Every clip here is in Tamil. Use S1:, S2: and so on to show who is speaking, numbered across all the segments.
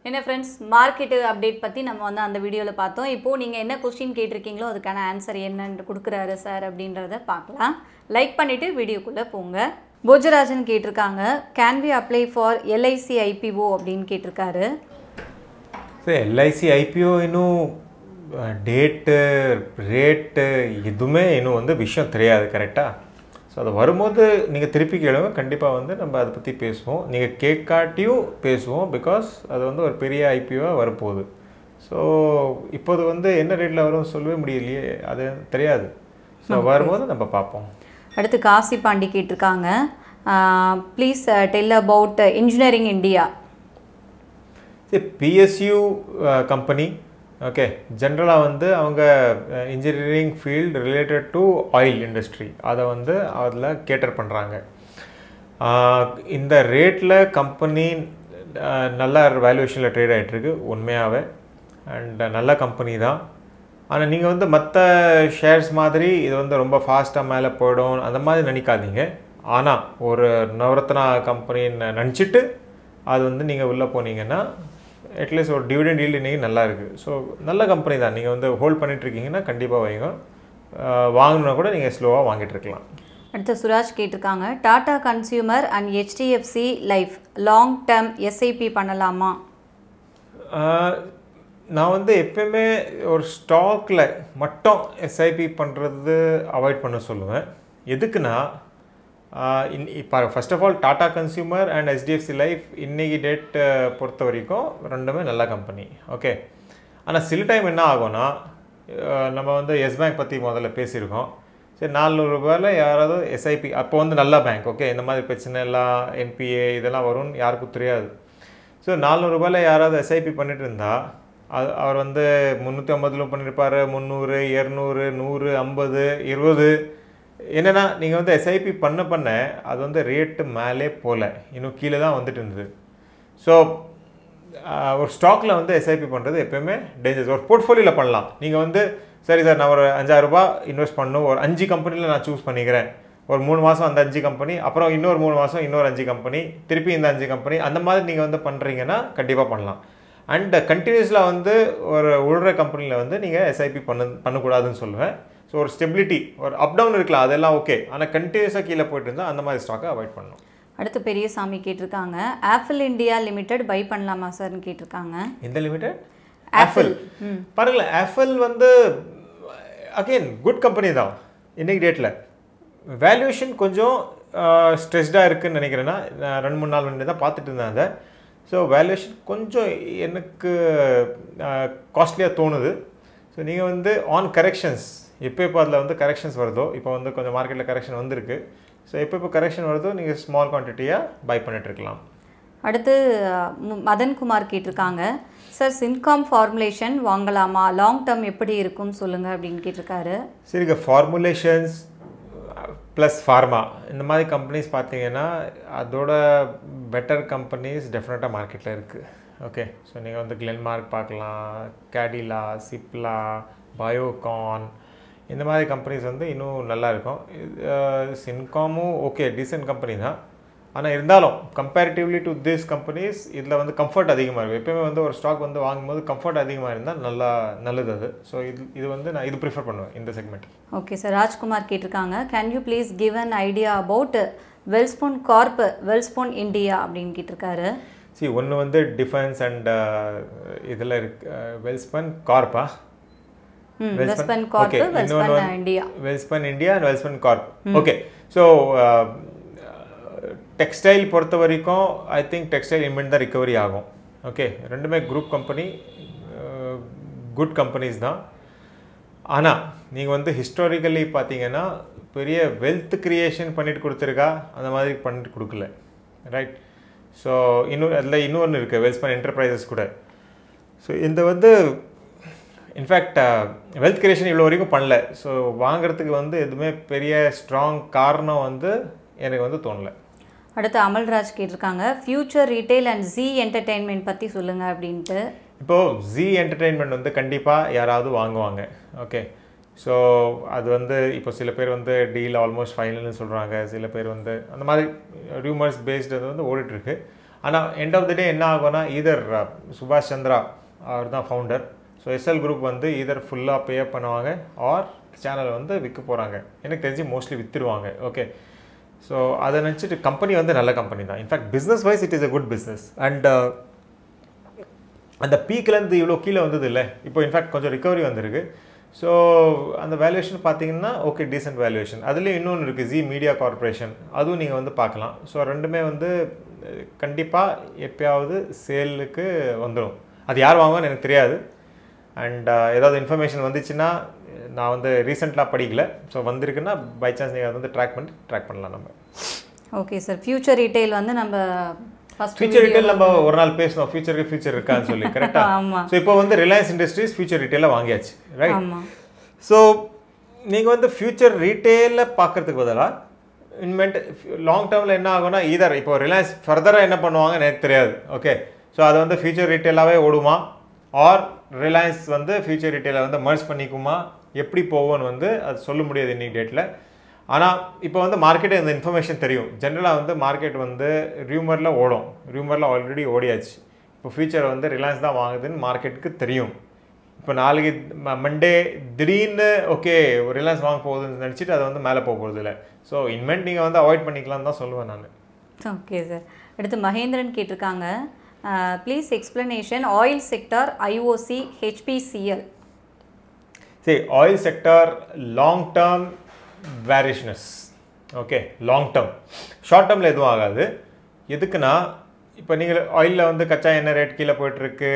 S1: என்ன ஃப்ரெண்ட்ஸ் மார்க்கெட்டு அப்டேட் பற்றி நம்ம வந்து அந்த வீடியோவில் பார்த்தோம் இப்போது நீங்கள் என்ன கொஸ்டின் கேட்டிருக்கீங்களோ அதுக்கான ஆன்சர் என்னன்னு கொடுக்குறாரு சார் அப்படின்றத பார்க்கலாம் லைக் பண்ணிவிட்டு வீடியோக்குள்ளே போங்க போஜராஜன் கேட்டிருக்காங்க can we apply for LIC IPO அப்படின்னு கேட்டிருக்காரு
S2: சரி எல்ஐசி ஐபிஓ இன்னும் டேட்டு ரேட்டு எதுவுமே இன்னும் வந்து விஷயம் தெரியாது கரெக்டாக ஸோ அது வரும்போது நீங்கள் திருப்பி கேளுங்க கண்டிப்பாக வந்து நம்ம அதை பற்றி பேசுவோம் நீங்கள் கேட்காட்டியும் பேசுவோம் பிகாஸ் அது வந்து ஒரு பெரிய ஐபிஓவாக வரப்போகுது ஸோ இப்போது வந்து என்ன ரேட்டில் வரும் சொல்லவே முடியலையே அது தெரியாது ஸோ வரும்போது நம்ம பார்ப்போம்
S1: அடுத்து காசி பாண்டி கேட்டிருக்காங்க please tell about engineering India
S2: சரி பிஎஸ்யூ கம்பெனி ஓகே ஜென்ரலாக வந்து அவங்க engineering field related to oil industry அதை வந்து அதில் கேட்டர் பண்ணுறாங்க இந்த ரேட்டில் கம்பெனி நல்ல வேல்யூவேஷனில் ட்ரேட் ஆகிட்டுருக்கு உண்மையாகவே அண்ட் நல்ல கம்பெனி தான் ஆனால் நீங்கள் வந்து மற்ற ஷேர்ஸ் மாதிரி இது வந்து ரொம்ப ஃபாஸ்ட்டாக மேலே போயிடும் அந்த மாதிரி நினைக்காதீங்க ஆனால் ஒரு நவரத்னா கம்பெனின்னு நினச்சிட்டு அது வந்து நீங்கள் உள்ளே போனீங்கன்னா அட்லீஸ்ட் ஒரு டிவிடெண்ட் ஈல்டு இன்றைக்கி நல்லா இருக்குது ஸோ நல்ல கம்பெனி தான் நீங்கள் வந்து ஹோல்ட் பண்ணிகிட்ருக்கீங்கன்னா கண்டிப்பாக வைங்க வாங்கணுன்னா கூட நீங்கள் ஸ்லோவாக வாங்கிட்டு இருக்கலாம்
S1: அடுத்து சுராஜ் கேட்டிருக்காங்க Tata consumer and HDFC life long term SIP பண்ணலாமா
S2: நான் வந்து எப்பயுமே ஒரு ஸ்டாக்கில் மட்டும் எஸ்ஐபி பண்ணுறது அவாய்ட் பண்ண சொல்லுவேன் எதுக்குன்னா இன் இப்போ first of all Tata consumer and HDFC life இன்னைக்கு டேட் பொறுத்த வரைக்கும் ரெண்டுமே நல்ல கம்பெனி ஓகே ஆனால் சில டைம் என்ன ஆகும்னா நம்ம வந்து எஸ் பேங்க் பற்றி முதல்ல பேசியிருக்கோம் சரி நானூறுரூபாயில் யாராவது எஸ்ஐபி அப்போ வந்து நல்ல பேங்க் ஓகே இந்த மாதிரி பிரச்சனை எல்லாம் என்பிஏ இதெல்லாம் வரும்னு யாருக்கும் தெரியாது ஸோ நானூறுரூபாயில் யாராவது எஸ்ஐபி பண்ணிட்டு இருந்தால் அது அவர் வந்து முந்நூற்றி ஐம்பதுல பண்ணியிருப்பார் முந்நூறு இரநூறு நூறு ஐம்பது இருபது என்னென்னா நீங்கள் வந்து எஸ்ஐபி பண்ண பண்ண அது வந்து ரேட்டு மேலே போகல இன்னும் கீழே தான் வந்துட்டு இருந்தது ஸோ ஒரு ஸ்டாக்கில் வந்து எஸ்ஐபி பண்ணுறது எப்போயுமே டேஞ்சர்ஸ் ஒரு போர்ட்ஃபோலியோவில் பண்ணலாம் நீங்கள் வந்து சரி சார் நான் ஒரு அஞ்சாயிரரூபா இன்வெஸ்ட் பண்ணணும் ஒரு அஞ்சு கம்பெனியில் நான் சூஸ் பண்ணிக்கிறேன் ஒரு மூணு மாதம் அந்த அஞ்சு கம்பெனி அப்புறம் இன்னொரு மூணு மாதம் இன்னொரு அஞ்சு கம்பெனி திருப்பி இந்த அஞ்சு கம்பெனி அந்த மாதிரி நீங்கள் வந்து பண்ணுறீங்கன்னா கண்டிப்பாக பண்ணலாம் அண்ட் கண்டினியூஸில் வந்து ஒரு உள்ற கம்பெனியில் வந்து நீங்கள் எஸ்ஐபி பண்ண பண்ணக்கூடாதுன்னு சொல்லுவேன் ஸோ ஒரு ஸ்டெபிலிட்டி ஒரு அப் டவுன் இருக்கலாம் அதெல்லாம் ஓகே ஆனால் கண்டினியூஸாக கீழே போயிட்டு இருந்தால் அந்த மாதிரி ஸ்டாக்கை அவாய்ட் பண்ணணும்
S1: அடுத்து பெரியசாமி கேட்டிருக்காங்க ஆப்பிள் இந்தியா லிமிடெட் பை பண்ணலாமா சார்னு கேட்டிருக்காங்க
S2: எந்த லிமிடெட்
S1: ஆப்பிள் ம்
S2: பாருங்களேன் ஆப்பிள் வந்து அகெயின் குட் கம்பெனி தான் இன்னைக்கு டேட்டில் வேல்யூவேஷன் கொஞ்சம் ஸ்ட்ரெஸ்டாக இருக்குன்னு நினைக்கிறேன்னா நான் ரெண்டு மூணு நாள் முன்னாடி தான் பார்த்துட்டு இருந்தேன் அதை ஸோ வேல்யூவேஷன் கொஞ்சம் எனக்கு காஸ்ட்லியாக தோணுது ஸோ நீங்கள் வந்து ஆன் கரெக்ஷன்ஸ் எப்போ எப்போ அதில் வந்து கரெக்ஷன்ஸ் வருதோ இப்போ வந்து கொஞ்சம் மார்க்கெட்டில் கரெக்ஷன் வந்திருக்கு ஸோ எப்போ எப்போ கரெக்ஷன் வருதோ நீங்கள் ஸ்மால் குவான்டிட்டியாக பை பண்ணிட்டுருக்கலாம்
S1: அடுத்து மு- மதன்குமார் கேட்டிருக்காங்க சார் சின்காம் ஃபார்முலேஷன் வாங்கலாமா லாங் டேர்ம் எப்படி இருக்கும் சொல்லுங்கள் அப்படின்னு கேட்டிருக்காரு
S2: சரிங்க ஃபார்முலேஷன்ஸ் ப்ளஸ் ஃபார்மா இந்த மாதிரி கம்பெனிஸ் பார்த்தீங்கன்னா அதோட பெட்டர் கம்பெனிஸ் டெஃபினட்டாக மார்க்கெட்டில் இருக்குது ஓகே ஸோ நீங்கள் வந்து கிளென்மார்க் பார்க்கலாம் கேடிலா சிப்லா பயோகான் இந்த மாதிரி கம்பெனிஸ் வந்து இன்னும் நல்லா இருக்கும் சின்காமும் ஓகே டீசென்ட் கம்பெனி தான் ஆனால் இருந்தாலும் கம்பேரிட்டிவ்லி டு திஸ் கம்பெனிஸ் இதில் வந்து கம்ஃபர்ட் அதிகமாக இருக்கும் எப்பயுமே வந்து ஒரு ஸ்டாக் வந்து வாங்கும்போது கம்ஃபர்ட் அதிகமாக இருந்தால் நல்லா நல்லது அது ஸோ இது இது வந்து நான் இது ப்ரிஃபர் பண்ணுவேன் இந்த செக்மெண்ட்
S1: ஓகே சார் ராஜ்குமார் கேட்டிருக்காங்க can you please give an idea about Welspun corp Welspun India அப்படின்னு கேட்டிருக்காரு
S2: சி ஒன்று வந்து டிஃபென்ஸ் அண்ட் இதில் இருக்கு வெல்ஸ்பன் கார்ப்பா
S1: ம் Welspun corp Welspun India
S2: Welspun India and Welspun corp okay so textile பொறுத்த வரைக்கும் ஐ திங்க் டெக்ஸ்டைல் இன்வென்ட் தான் ரிகவரி ஆகும் ஓகே ரெண்டுமே குரூப் கம்பெனி குட் கம்பெனிஸ் தான் ஆனால் நீங்கள் வந்து ஹிஸ்டாரிக்கலி பார்த்தீங்கன்னா பெரிய வெல்த் கிரியேஷன் பண்ணிட்டு கொடுத்துருக்கா அந்த மாதிரி பண்ணிட்டு கொடுக்கல ரைட் ஸோ இன்னொரு அதில் இன்னொன்று இருக்குது வெல்ஸ்பன் என்டர்பிரைசஸ் கூட ஸோ இந்த வந்து இன்ஃபேக்ட் வெல்த் கிரியேஷன் இவ்வளோ வரைக்கும் பண்ணல ஸோ வாங்குறதுக்கு வந்து எதுவுமே பெரிய ஸ்ட்ராங் காரணம் வந்து எனக்கு வந்து தோணலை
S1: அடுத்து அமல்ராஜ் கேட்டிருக்காங்க future retail and Zee entertainment பற்றி சொல்லுங்கள் அப்படின்ட்டு
S2: இப்போது ஜி என்டர்டெயின்மெண்ட் வந்து கண்டிப்பாக யாராவது வாங்குவாங்க ஓகே ஸோ அது வந்து இப்போ சில பேர் வந்து டீல் ஆல்மோஸ்ட் ஃபைனல்னு சொல்கிறாங்க சில பேர் வந்து அந்த மாதிரி ரூமர்ஸ் பேஸ்டு அது வந்து ஓடிட்டுருக்கு ஆனால் எண்ட் ஆஃப் த டே என்ன ஆகும்னா ஈதர் சுபாஷ் சந்திரா அவர் தான் ஃபவுண்டர் ஸோ எஸ்எல் குரூப் வந்து ஈதர் ஃபுல்லாக பே பண்ணுவாங்க ஆர் சேனல் வந்து விற்க போகிறாங்க எனக்கு தெரிஞ்சு மோஸ்ட்லி விற்றுருவாங்க ஓகே ஸோ அதை நினச்சிட்டு கம்பெனி வந்து நல்ல கம்பெனி தான் in fact business wise it is a good business and அந்த பீக்லேருந்து இவ்வளோ கீழே வந்தது இல்லை இப்போ இன்ஃபேக்ட் கொஞ்சம் ரிகவரி வந்திருக்கு ஸோ அந்த வேல்யூவேஷன் பார்த்தீங்கன்னா ஓகே டீசென்ட் வேல்யூவேஷன் அதுலேயும் இன்னொன்று இருக்குது ஜி மீடியா கார்ப்பரேஷன் அதுவும் நீங்கள் வந்து பார்க்கலாம் ஸோ ரெண்டுமே வந்து கண்டிப்பாக எப்பயாவது சேலுக்கு வந்துடும் அது யார் வாங்குவான்னு எனக்கு தெரியாது அண்ட் ஏதாவது இன்ஃபர்மேஷன் வந்துச்சுன்னா நான் வந்து ரீசெண்டாக படிக்கல ஸோ வந்திருக்குன்னா பை சான்ஸ் நீங்கள் அதை வந்து ட்ராக் பண்ணி ட்ராக் பண்ணலாம் நம்ம
S1: ஓகே சார் ஃபியூச்சர் ரீட்டைல் வந்து நம்ம ஃபர்ஸ்ட்
S2: ஃபியூச்சர் ரிட்டேல் நம்ம ஒரு நாள் பேசணும் ஃபியூச்சருக்கு ஃபியூச்சர் இருக்கான்னு சொல்லி கரெக்டாக
S1: ஆமா
S2: ஸோ இப்போ வந்து ரிலையன்ஸ் இண்டஸ்ட்ரீஸ் ஃபியூச்சர் ரீட்டெயிலாக வாங்கியாச்சு ரைட்
S1: ஆமா
S2: ஸோ நீங்கள் வந்து ஃபியூச்சர் ரீட்டெயிலில் பார்க்கறதுக்கு பதிலாக இன்மெண்ட் லாங் டேர்மில் என்ன ஆகும்னா ஈதர் இப்போ ரிலையன்ஸ் ஃபர்தராக என்ன பண்ணுவாங்கன்னு எனக்கு தெரியாது ஓகே ஸோ அது வந்து ஃபியூச்சர் ரீட்டெயிலாகவே ஓடுமா ஆர் ரிலையன்ஸ் வந்து ஃபியூச்சர் ரீட்டெயிலை வந்து மர்ஜ் பண்ணிக்குமா எப்படி போகும்னு வந்து அது சொல்ல முடியாது இன்னைக்கு டேட்டில் ஆனால் இப்போ வந்து மார்க்கெட்டு இந்த இன்ஃபர்மேஷன் தெரியும் ஜென்ரலாக வந்து மார்க்கெட் வந்து ரியூமரில் ஓடும் ரியூமரில் ஆல்ரெடி ஓடியாச்சு இப்போ ஃபியூச்சர் வந்து ரிலையன்ஸ் தான் வாங்குதுன்னு மார்க்கெட்டுக்கு தெரியும் இப்போ நாளைக்கு மண்டே திடீர்னு ஓகே ரிலையன்ஸ் வாங்க போகுதுன்னு நினச்சிட்டு அது வந்து மேலே போக போகிறது இல்லை ஸோ இன்மெண்ட் நீங்கள் வந்து அவாய்ட் பண்ணிக்கலாம்னு தான் சொல்லுவேன் நான்
S1: ஓகே சார் அடுத்து மகேந்திரன் கேட்டிருக்காங்க please explanation oil sector IOC HPCL
S2: சரி oil sector long term bearishness okay long term short டேர்மில் எதுவும் ஆகாது எதுக்குன்னா இப்போ நீங்கள் ஆயிலில் வந்து கச்சா எண்ணெய் ரேட் கீழே போயிட்டுருக்கு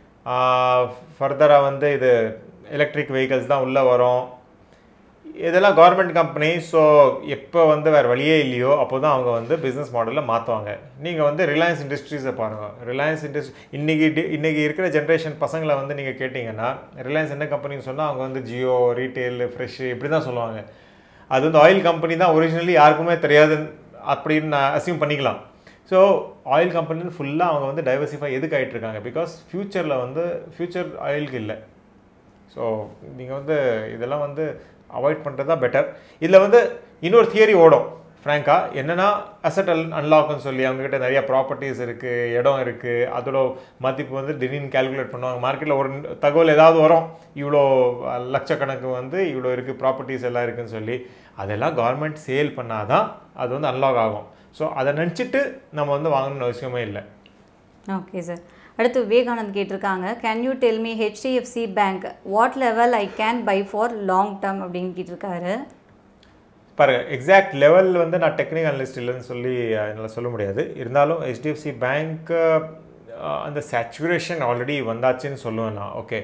S2: ஃபர்தராக வந்து இது எலக்ட்ரிக் வெஹிக்கல்ஸ் தான் உள்ளே வரும் இதெல்லாம் கவர்மெண்ட் கம்பெனி ஸோ எப்போ வந்து வேறு வழியே இல்லையோ அப்போ தான் அவங்க வந்து பிஸ்னஸ் மாடலில் மாற்றுவாங்க நீங்கள் வந்து ரிலையன்ஸ் இண்டஸ்ட்ரீஸை பாருங்கள் ரிலையன்ஸ் இண்டஸ்ட்ரி இன்றைக்கி இன்றைக்கி இருக்கிற ஜென்ரேஷன் பசங்களை வந்து நீங்கள் கேட்டிங்கன்னா ரிலையன்ஸ் என்ன கம்பெனின்னு சொன்னால் அவங்க வந்து ஜியோ ரீட்டெயில் ஃப்ரெஷ்ஷு இப்படி தான் சொல்லுவாங்க அது வந்து ஆயில் கம்பெனி தான் ஒரிஜினலி யாருக்குமே தெரியாது அப்படின்னு நான் அசியூம் பண்ணிக்கலாம் ஸோ ஆயில் கம்பெனின்னு ஃபுல்லாக அவங்க வந்து டைவர்சிஃபை எதுக்கு ஆகிட்டு இருக்காங்க பிகாஸ் ஃப்யூச்சரில் வந்து ஃப்யூச்சர் ஆயிலுக்கு இல்லை ஸோ நீங்கள் வந்து இதெல்லாம் வந்து அவாய்ட் பண்ணுறது தான் பெட்டர் இதில் வந்து இன்னொரு தியரி ஓடும் ஃப்ராங்காக என்னென்னா அசட் அல் அன்லாக்னு சொல்லி அவங்ககிட்ட நிறைய ப்ராப்பர்ட்டிஸ் இருக்குது இடம் இருக்குது அதோட மதிப்பு வந்து திடீர்னு கால்குலேட் பண்ணுவாங்க மார்க்கெட்டில் ஒரு தகவல் ஏதாவது வரும் இவ்வளோ லட்சக்கணக்கு வந்து இவ்வளோ இருக்குது ப்ராப்பர்ட்டிஸ் எல்லாம் இருக்குன்னு சொல்லி அதெல்லாம் கவர்மெண்ட் சேல் பண்ணாதான் அது வந்து அன்லாக் ஆகும் ஸோ அதை நினச்சிட்டு நம்ம வந்து வாங்கணும்னு அவசியமே இல்லை
S1: ஓகே சார் அடுத்து விவேகானந்த் கேட்டிருக்காங்க can you tell me HDFC bank what level I can buy for long term அப்படின்னு கேட்டிருக்காரு
S2: பாருங்க எக்ஸாக்ட் லெவல் வந்து நான் டெக்னிக்கல் அனலிஸ்ட் இல்லைன்னு சொல்லி என்னால் சொல்ல முடியாது இருந்தாலும் ஹெச்டிஎஃப்சி பேங்க் அந்த சேச்சுரேஷன் ஆல்ரெடி வந்தாச்சுன்னு சொல்லுவேன் நான் ஓகே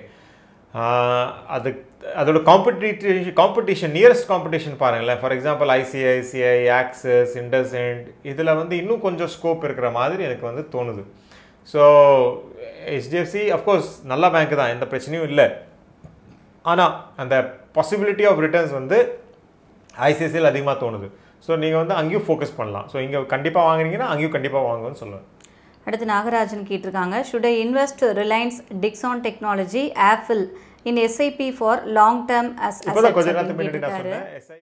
S2: அது அதோட காம்படிட்டிவ் காம்படிஷன் நியரஸ்ட் காம்படிஷன் பாருங்களேன் for example ICICI Axis IndusInd இதில் வந்து இன்னும் கொஞ்சம் ஸ்கோப் இருக்கிற மாதிரி எனக்கு வந்து தோணுது ஸோ ஹெச்டிஎஃப்சி அஃப்கோர்ஸ் நல்ல பேங்க் தான் எந்த பிரச்சனையும் இல்லை ஆனால் அந்த பாசிபிலிட்டி ஆஃப் ரிட்டர்ன்ஸ் வந்து ஐசிஐசியில் அதிகமாக தோணுது ஸோ நீங்கள் வந்து அங்கேயும் ஃபோக்கஸ் பண்ணலாம் ஸோ இங்கே கண்டிப்பாக வாங்குறீங்கன்னா அங்கேயும் கண்டிப்பாக வாங்குன்னு சொல்லுவேன்
S1: அடுத்து நாகராஜன் கேட்டிருக்காங்க should I invest Reliance Dixon technology Apple in SIP for long term as
S2: இப்போ தான் கொஞ்ச நேரத்துக்கு முன்னாடி நான் சொன்னேன் SI